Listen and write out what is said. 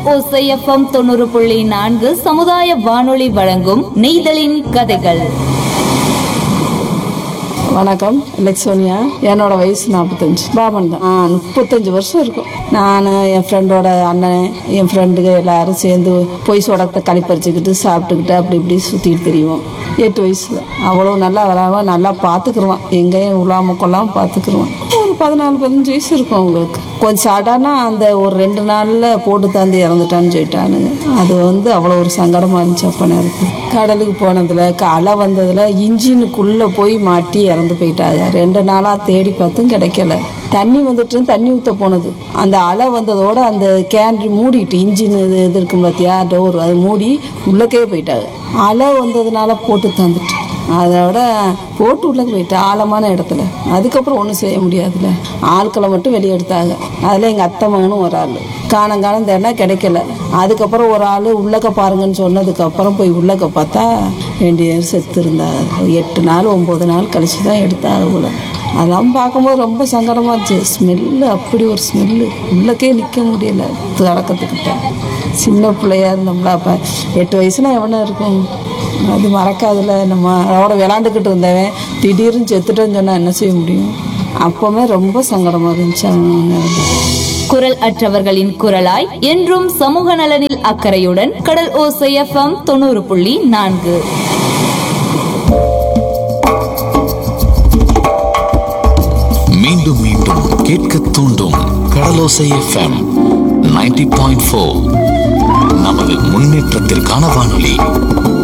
ஓசைஎஃப்எம் தொண்ணூறு புள்ளி நான்கு சமுதாய வானொலி வழங்கும் நெய்தலின் கதைகள் வணக்கம் லெக்ஸோனியா என்னோட வயசு நாற்பத்தஞ்சு பாபன் தான் ஆ முப்பத்தஞ்சு வருஷம் இருக்கும் நான் என் ஃப்ரெண்டோட அண்ணன் என் ஃப்ரெண்டுங்க எல்லாரும் சேர்ந்து பொய் சொடத்தை களிப்பறிச்சுக்கிட்டு சாப்பிட்டுக்கிட்டு அப்படி இப்படி சுற்றிட்டு தெரியும் எட்டு வயசுல அவ்வளோ நல்லா வராம நல்லா பார்த்துக்குருவான் எங்கேயும் உலாம கொள்ளாமல் பார்த்துக்குருவான் ஒரு பதினாலு பதினஞ்சு வயசு இருக்கும் அவங்களுக்கு கொஞ்சம் சாட்டானா அந்த ஒரு ரெண்டு நாளில் போட்டு தந்து இறந்துட்டான்னு சொல்லிட்டானுங்க அது வந்து அவ்வளோ ஒரு சங்கடமாக இருந்துச்சு அப்போ நேரத்து கடலுக்கு போனதில் அலை வந்ததில் இன்ஜினுக்குள்ளே போய் மாட்டி இறந்து போயிட்டாங்க ரெண்டு நாளாக தேடி பார்த்தும் கிடைக்கல தண்ணி வந்துட்டு தண்ணி ஊற்ற போனது அந்த அலை வந்ததோட அந்த கேன் மூடிட்டு இன்ஜின் இது இது இருக்கும் பார்த்தியா டோர் அது மூடி உள்ளக்கே போயிட்டாங்க அலை வந்ததுனால போட்டு தந்துட்டு அதோட போட்டு உள்ள போயிட்டு ஆழமான இடத்துல அதுக்கப்புறம் ஒன்றும் செய்ய முடியாதுல்ல ஆட்களை மட்டும் வெளியே எடுத்தாங்க அதில் எங்கள் அத்தை மகனும் ஒரு ஆள் காணம் காணம் தேடினா கிடைக்கல அதுக்கப்புறம் ஒரு ஆள் உள்ளக்க பாருங்கன்னு சொன்னதுக்கப்புறம் போய் உள்ளக்க பார்த்தா ரெண்டு பேர் செத்து இருந்தாங்க எட்டு நாள் ஒம்பது நாள் கழிச்சு தான் எடுத்தாங்க போல அதெல்லாம் பார்க்கும்போது ரொம்ப சங்கடமாக இருந்துச்சு ஸ்மெல்லு அப்படி ஒரு ஸ்மெல்லு உள்ளக்கே நிற்க முடியல தொடக்கத்துக்கிட்ட சின்ன பிள்ளையா இருந்தோம்ல அப்போ எட்டு வயசுல எவனா இருக்கும் அது மறக்காதுல நம்ம அவட விளாண்டுக்கிட்டு இருந்தவன் திடீர்னு செத்துட்டேன்னு சொன்னால் என்ன செய்ய முடியும் அப்போவுமே ரொம்ப சங்கடமாக இருந்துச்சு அவன் இறந்தது. குரல் அற்றவர்களின் குரலாய் என்றும் சமூக நலனில் அக்கறையுடன் கடல் ஓசைஎஃப்எம் தொண்ணூறு புள்ளி நான்கு மீண்டும் மீண்டும் கேட்க தூண்டும் கடலோசை எஃப்எம் 90.4 பாயிண்ட் நமது முன்னேற்றத்திற்கான வானொலி